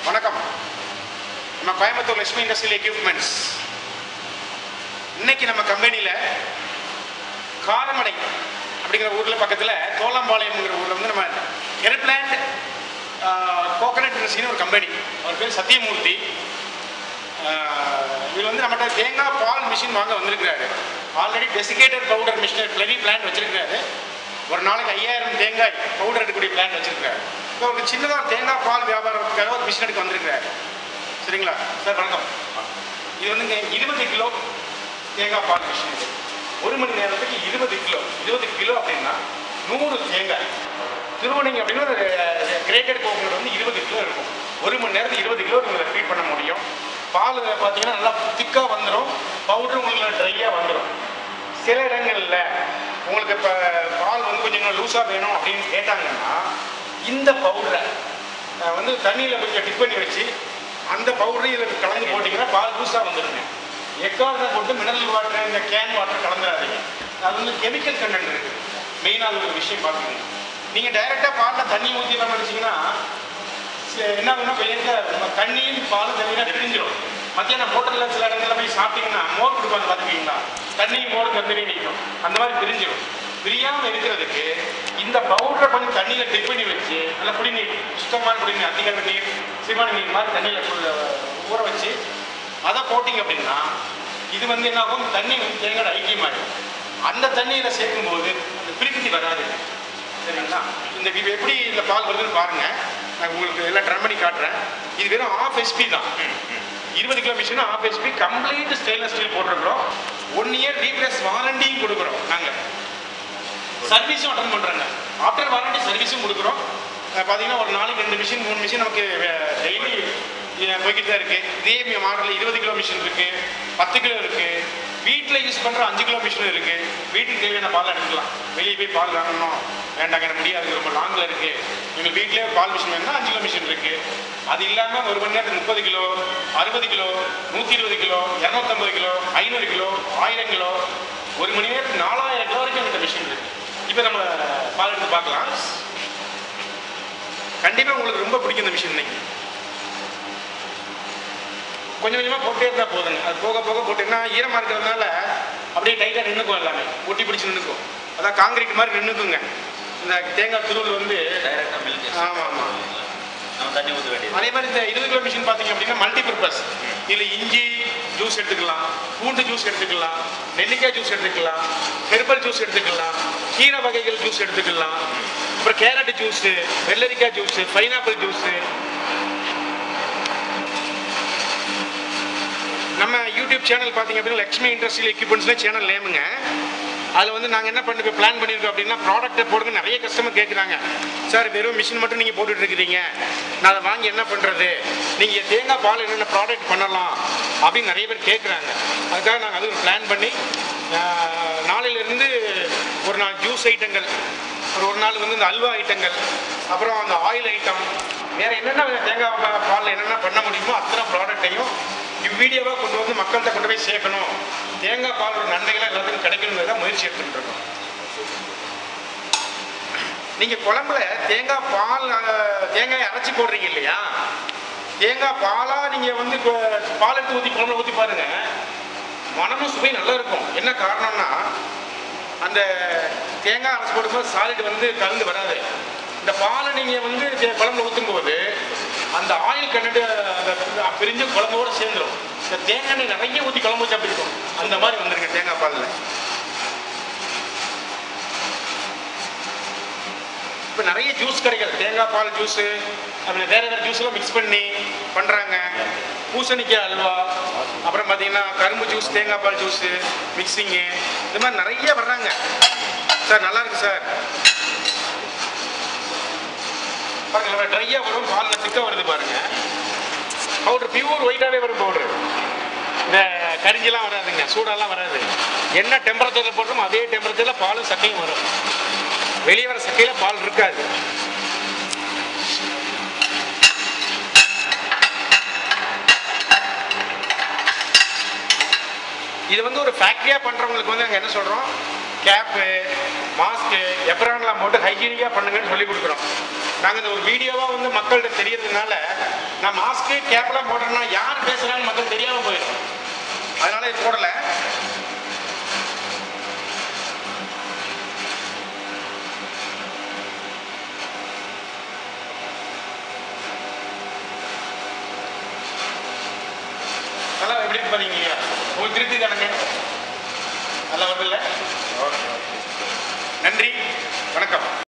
வணக்கம் நம்ம Coimbatore Lakshmi industrial equipments இன்னைக்கு நம்ம கம்பெனியில் காரமடை அப்படிங்கிற ஊரில் பக்கத்தில் தோலாம்பாளையம்ங்கிற ஊரில் வந்து நம்ம எர்பிளாண்ட் கோகனட் இண்டஸ்ட்ரின்னு ஒரு கம்பெனி அவர் பேர் சத்தியமூர்த்தி இவர் வந்து நம்மகிட்ட தேங்காய் பால் மிஷின் வாங்க வந்திருக்கிறாரு ஆல்ரெடி டெசிகேட்டட் பவுடர் மிஷினர் பிளரி பிளான்ட் வச்சிருக்கிறாரு ஒரு நாளைக்கு ஐயாயிரம் தேங்காய் பவுடர் எடுக்கக்கூடிய பிளான்ட் வச்சிருக்கிறாரு இப்போ ஒரு சின்னதாக ஒரு தேங்காய் பால் வியாபாரத்துக்காக ஒரு மிஷின் எடுக்க வந்திருக்கிறாரு சரிங்களா சார் வணக்கம் இது வந்துங்க இருபது கிலோ தேங்காய் பால் மிஷின் இது ஒரு மணி நேரத்துக்கு இருபது கிலோ இருபது கிலோ அப்படின்னா நூறு தேங்காய் திருவணிங்க அப்படின்னா கிரேட்டட் கோகனட் வந்து இருபது கிலோ இருக்கும் ஒரு மணி நேரத்துக்கு இருபது கிலோ நீங்கள் ஃபீட் பண்ண முடியும் பால் பார்த்தீங்கன்னா நல்லா திக்காக வந்துடும் பவுடர் உங்களுக்கு ட்ரையாக வந்துடும் சில இடங்களில் உங்களுக்கு இப்போ பால் வந்து கொஞ்சம் லூஸாக வேணும் அப்படின்னு கேட்டாங்கன்னா இந்த பவுடரை வந்து தண்ணியில் கொஞ்சம் டிப் பண்ணி வச்சு அந்த பவுடரையும் இதில் கலந்து போட்டிங்கன்னா பால் லூஸாக வந்துடுங்க எக்காரணம் போட்டு மினரல் வாட்டர் இந்த கேன் வாட்டர் கலந்துடாதீங்க அது வந்து கெமிக்கல் கண்டென்ட் இருக்குது மெயினாக அது ஒரு விஷயம் பார்த்துக்கணும் நீங்கள் டைரெக்டாக பாலில் தண்ணி ஊற்றி வர நினச்சிங்கன்னா என்ன ஆகும்னா வெளியில் தண்ணியும் பாலும் தண்ணியாக பிரிஞ்சிடும் மத்தியானம் ஹோட்டலில் சில இடங்கள்ல போய் சாப்பிட்டீங்கன்னா மோர் கொடுப்பாங்க பார்த்துக்கிங்களா தண்ணியும் மோர் கந்தனி நிற்கும் அந்த மாதிரி பிரிஞ்சிடும் பிரியாமல் இருக்கிறதுக்கு இந்த பவுடரை கொஞ்சம் தண்ணியில் டிப் பண்ணி வச்சு நல்லா குடிநீர் சுத்தமான குடிநீர் அதிக நீர் சிவன நீர் மாதிரி தண்ணியில் ஊற வச்சு அதை போட்டிங்க அப்படின்னா இது வந்து என்ன ஆகும் தண்ணி வந்து தேங்காய் ஐக்கியமாயிடும் அந்த தண்ணியில் சேர்க்கும்போது அந்த பிரிப்பித்தி வராது சரிங்களா இந்த இது எப்படி இந்த பால் வருதுன்னு பாருங்க நான் உங்களுக்கு எல்லாம் ட்ரம் பண்ணி காட்டுறேன் இது வெறும் ஆஃப் எஸ்பி தான் இருபது kilo machine half SP complete stainless steel போட்டிருக்கிறோம் ஒன் இயர் ரீப்ளேஸ் வாரண்டியும் கொடுக்குறோம் நாங்கள் சர்வீஸும் அட்டன் பண்ணுறாங்க ஆஃப்டர் வாரண்டி சர்வீஸும் கொடுக்குறோம் அஹ் பார்த்தீங்கன்னா ஒரு நாளைக்கு ரெண்டு மிஷின் மூணு மிஷின் நமக்கு டெய்லி போய்கிட்டு தான் இருக்குது இதே மாடலில் இருபது கிலோ மிஷின் இருக்குது பத்து கிலோ இருக்குது வீட்டில் யூஸ் பண்ணுற அஞ்சு கிலோ மிஷின் இருக்குது வீட்டுக்கு தேவையான பால் எடுத்துக்கலாம் வெளியே போய் பால் வாங்கணும் வேண்டாங்க எனக்கு முடியாது ரொம்ப லாங்கில் இருக்குது எங்களுக்கு வீட்டிலே பால் மிஷின் வேணும்னா அஞ்சு கிலோ மிஷின் இருக்குது அது இல்லாமல் ஒரு மணி நேரத்துக்கு முப்பது கிலோ அறுபது கிலோ நூற்றி இருபது கிலோ இரநூத்தம்பது கிலோ ஐநூறு கிலோ ஆயிரம் கிலோ ஒரு மணி நேரத்துக்கு நாலாயிரம் கிலோ வரைக்கும் இந்த மிஷின் இருக்குது இப்போ நம்ம பால் எடுத்து பார்க்கலாம் கண்டிப்பாக உங்களுக்கு ரொம்ப பிடிக்கும் இந்த மிஷின் இன்னைக்கு கொஞ்சம் கொஞ்சமாக போட்டே இருந்தால் போதுங்க அது போக போக போட்டீங்கன்னா ஈரமாக இருக்கிறதுனால அப்படியே டைட்டாக நின்றுக்கும் எல்லாமே ஒட்டி பிடிச்சி நின்றுக்கும் அதான் காங்கிரீட் மாதிரி நின்றுக்குங்க இந்த தேங்காய் துருள் வந்து டைரக்டா மில்க் ஆமாம் ஆமாம் நம்ம தண்ணி ஊற்ற வேண்டியது அதே மாதிரி இந்த இருபது கிலோ மிஷின் பார்த்தீங்க அப்படின்னா மல்டி பர்பஸ் இதில் இஞ்சி ஜூஸ் எடுத்துக்கலாம் பூண்டு ஜூஸ் எடுத்துக்கலாம் நெல்லிக்காய் ஜூஸ் எடுத்துக்கலாம் ஹெர்பல் ஜூஸ் எடுத்துக்கலாம் கீரை வகைகள் ஜூஸ் எடுத்துக்கலாம் அப்புறம் கேரட் ஜூஸு வெள்ளரிக்காய் ஜூஸு பைனாப்பிள் ஜூஸு நம்ம யூடியூப் சேனல் பார்த்தீங்க அப்படின்னா லக்ஷ்மி இண்டஸ்ட்ரியல் எக்யூப்மெண்ட்ஸ்ல சேனல் நேமுங்க அதில் வந்து நாங்கள் என்ன பண்ணி பிளான் பண்ணியிருக்கோம் அப்படின்னா ப்ராடக்ட்டை போடுங்க நிறைய கஸ்டமர் கேட்குறாங்க சார் வெறும் மிஷின் மட்டும் நீங்கள் போட்டுட்டு இருக்கிறீங்க நான் அதை வாங்கி என்ன பண்ணுறது நீங்கள் தேங்காய் பால் என்னென்ன ப்ராடக்ட் பண்ணலாம் அப்படின்னு நிறைய பேர் கேட்குறாங்க அதுக்காக நாங்கள் அது ஒரு பிளான் பண்ணி ஆஹ், நாளையிலிருந்து ஒரு நாள் ஜூஸ் ஐட்டங்கள் ஒரு ஒரு நாள் வந்து இந்த அல்வா ஐட்டங்கள் அப்புறம் அந்த ஆயில் ஐட்டம் வேறு என்னென்ன தேங்காய் பா- பாலில் என்னென்ன பண்ண முடியுமோ அத்தனை ப்ராடக்ட்டையும் இவ்வீடியோவாக கொண்டு வந்து மக்கள்கிட்ட கொண்டு போய் சேர்க்கணும் தேங்காய் பாலோட நன்மைகள் எல்லாத்துக்கும் கிடைக்கணுங்கிறத முயற்சி எடுத்துட்டு இருக்கோம் நீங்கள் குழம்புல தேங்காய் பால் அஹ், தேங்காயை அரைச்சி போடுறீங்க இல்லையா தேங்காய் பாலாக நீங்கள் வந்து இப்போ பால் எடுத்து ஊற்றி குழம்புல ஊற்றி பாருங்க மனமும் சுவை நல்லா இருக்கும் என்ன காரணம்னா அந்த தேங்காய் அரைச்சி போடும்போது சாலிட் வந்து கலந்து வராது இந்த பாலை நீங்கள் வந்து தே- குழம்புல ஊற்றும் போது அந்த ஆயில் கண்டென்ட் அந்த பிரிஞ்சு குழம்போட சேர்ந்துடும் இந்த தேங்காய் எண்ணெய் நிறைய ஊற்றி குழம்பு வச்சு அப்படி இருக்கும் அந்த மாதிரி வந்துருங்க தேங்காய் பாலில் இப்போ நிறைய ஜூஸ் கிடைக்குது தேங்காய் பால் ஜூஸு அப்புறம் வேறு வேறு ஜூஸ்லாம் மிக்ஸ் பண்ணி பண்ணுறாங்க பூசணிக்காய் அல்வா அப்புறம் பார்த்தீங்கன்னா கரும்பு ஜூஸ் தேங்காய் பால் ஜூஸு மிக்சிங்கு இந்த மாதிரி நிறைய வர்றாங்க சார் நல்லா இருக்கு சார் பாருங்க ட்ரையாக வரும் பாலில் திக்காக வருது பாருங்க பவுடர் பியூர் ஒயிட்டாகவே வரும் பவுடர் இந்த கரிஞ்செல்லாம் வராதுங்க சூடெல்லாம் வராது என்ன டெம்பரேச்சரில் போட்டோமோ அதே டெம்பரேச்சரில் பாலும் சக்கையும் வரும் வெளியே வர சக்கையில் பால் இருக்காது இது வந்து ஒரு ஃபேக்ட்ரியாக பண்ணுறவங்களுக்கு வந்து நாங்கள் என்ன சொல்கிறோம் கேப்பு மாஸ்க்கு எப்ரான்லாம் போட்டு ஹைஜீனிக்காக பண்ணுங்கன்னு சொல்லி கொடுக்குறோம் நாங்கள் இந்த ஒரு வீடியோவாக வந்து மக்கள்கிட்ட தெரியறதுனால நான் மாஸ்க்கு கேப்லாம் போட்டேன்னா யார் பேசுகிறான்னு மக்கள் தெரியாமல் போயிடும் அதனால இது போடலை நல்லா எப்படி பண்ணீங்க உங்களுக்கு திருப்தி தானங்க நல்லா வருதுல்ல ஓகே ஓகே நன்றி வணக்கம்